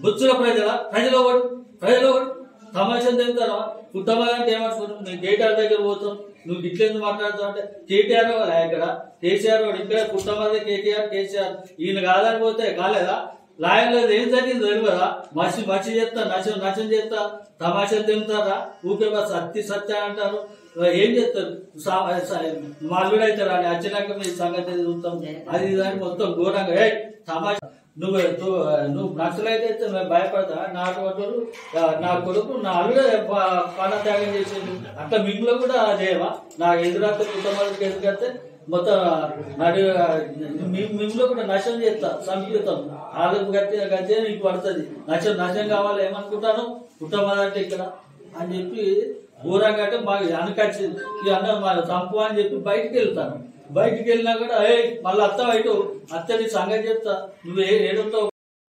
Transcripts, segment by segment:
బొచ్చుల ప్రజల ప్రజలు ఒకడు ప్రజలు ఒకడు తమాషా తింటారా కుటుంబాలు అంటే ఏమనుకుంటున్నావు నేను కేటీఆర్ దగ్గర పోతాం నువ్వు ఇట్లెందుకు మాట్లాడుతావు అంటే కేటీఆర్ వాళ్ళ ఇక్కడ కేసీఆర్ వాడు ఇక్కడ కుటుంబాలే కేటీఆర్ కేసీఆర్ ఈయన కాదని పోతే కాలేదా లాయర్లో ఏం జరిగింది తెలియదా మసి మసి చేస్తా నశం నశం చేస్తా తమాషా తింటారా ఊకే బస్ అత్తి సత్య అంటారు ఏం చేస్తారు సా- సా- మా అల్లుడు అవుతారు అని వచ్చినాక మీ సంగతి చూస్తాం అది ఇది అని మొత్తం ఘోరంగా ఏ తమాషా నువ్వు నువ్వు నువ్వు నక్సలైతే అయితే మేము భయపడతా నా కొడుకు నా కొడుకు నా అల్లుడే ప- ప్రాణత్యాగం చేసేది అట్లా మిగులు కూడా చేయవా నా ఎదురాత్రి కుటుంబాలకు ఎదురుకడితే మొత్తం నడు మిమ్మల్ని కూడా నష్టం చేస్తా సంపీతం ఆలకు గట్టి గట్టే నీకు పడుతుంది నష్టం నష్టం కావాలి ఏమనుకుంటాను కుటుంబం అంటే ఇక్కడ అని చెప్పి ఊరంగా అంటే మాకు వెనకొచ్చింది ఈ అన్న మన చంపు అని చెప్పి బయటికి వెళ్తాను బయటికి వెళ్ళినా కూడా ఏ మళ్ళీ అత్త ఇటు అత్తని సంగతి చెప్తా నువ్వు ఏ ఏడుతావు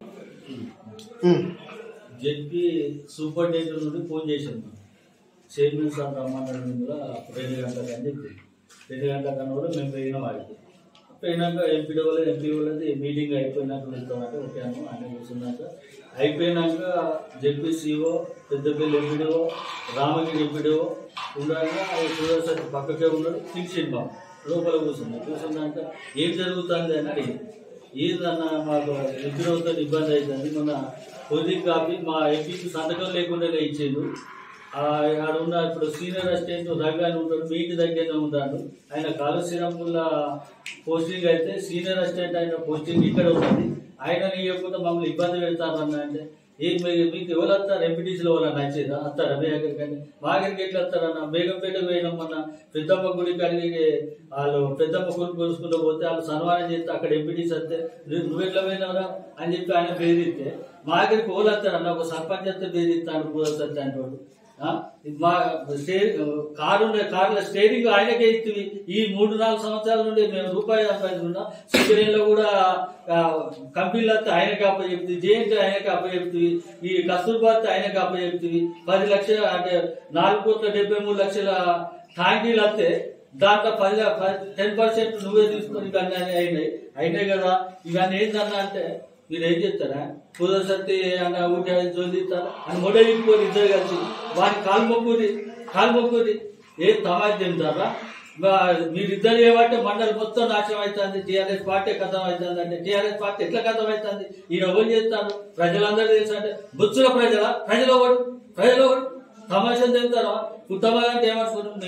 చెప్పి సూపరింటెండెంట్ నుండి ఫోన్ చేశాను చైర్మన్ సార్ రమ్మన్నాడు మిమ్మల్ని రెండు గంటలకు అని చెప్పి రెండు గంటల కన్నా కూడా మేము పోయిన వాడికి పోయినాక ఎంపీ వాళ్ళది ఎంపీ వాళ్ళది మీటింగ్ అయిపోయినాక వెళ్తామంటే ఒకేను అని కూర్చున్నాక అయిపోయినాక ZP CO Peddapalli MPDO Ramagiri MPDO ఉండగా చూడాల్సిన పక్కకే ఉన్నాడు పిలిచింది బాబు లోపల కూర్చున్నాడు కూర్చున్నాక ఏం జరుగుతుంది అని అడిగి ఏందన్న మాకు ఎదురవుతుంది ఇబ్బంది అవుతుంది మొన్న కొద్ది కాపీ మా ఎంపీకి సంతకం లేకుండా ఇచ్చిండు ఆ, ఆడ ఉన్న ఇప్పుడు సీనియర్ అసిస్టెంట్ రవి అని ఉంటాడు మీ ఇంటి దగ్గరనే ఉంటాడు ఆయన కాలుశ్రీరాముల పోస్టింగ్ అయితే సీనియర్ అసిస్టెంట్ ఆయన పోస్టింగ్ ఇక్కడ ఉంటుంది ఆయన ఇవ్వకుండా మమ్మల్ని ఇబ్బంది పెడతారన్న అంటే ఏం మీ- మీకు ఎవరు వస్తారు ఎంపీటీసీలో వాళ్ళు నచ్చేదా వస్తారా మీ దగ్గరికి కానీ మా దగ్గరికి ఎట్లా వస్తారన్న బేగంపేట పోయినాం మొన్న పెద్దమ్మ గుడి కాడికి వాళ్ళు పెద్దమ్మ గుడి కొలుసుకుంటూ పోతే వాళ్ళు సన్మానం చేస్తే అక్కడ ఎంపీటీసీ వస్తే "నువ్వు- నువ్వు ఎట్లా పోయినావురా అని చెప్పి ఆయన బెదిరిస్తే మా దగ్గరికి ఎవరు వస్తారన్న ఒక సర్పంచ్ వస్తే బెదిరిస్తాను పూజ సత్య అంటాడు ఆ? మా స్టే- కారు ఉండే కారులో స్టేరింగ్ ఆయనకే ఇస్తుంది ఈ మూడు నాలుగు సంవత్సరాల నుండి మేము రూపాయి సంపాదించుకున్నాం సిబిఐలో కూడా ఆ, కంపెనీలు వస్తే ఆయనకి అప్ప చెప్తుంది జేఎన్టీ ఆయనకి అప్ప చెప్తుంది ఈ కస్తూర్బా వస్తే ఆయనకి అప్ప చెప్తుంది పది లక్షల అంటే నాలుగు కోట్ల డెబ్బై మూడు లక్షల ట్యాంకీలు వస్తే దాంట్లో పది టెన్ పర్సెంట్ నువ్వే తీసుకొని ఇవన్నీ అయినాయి అయినాయి కదా ఇవన్నీ ఏంటన్నా అంటే మీరు ఏం చేస్తారా కుదరసత్తి అన్న ఊటే చదివిస్తారా అని మొడే ఇట్టుకొని ఇద్దరు కలిసి వారి కాలు మొక్కుది కాలు మొక్కుది ఏం తమాజ్ తింటారా మీరిద్దరు ఏమంటే మండలి మొత్తం నాశనం అవుతుంది టీఆర్ఎస్ పార్టీ కథం అవుతుంది అంటే టీఆర్ఎస్ పార్టీ ఎట్లా కథం అవుతుంది ఈయన ఎవరు చేస్తారు ప్రజలందరూ తెలుసు అంటే బొచ్చుల ప్రజల ప్రజలు ఒకడు ప్రజలు ఒకడు తమాషా తింటారా కుటుంబాలంటే ఏమనుకుంటున్నారు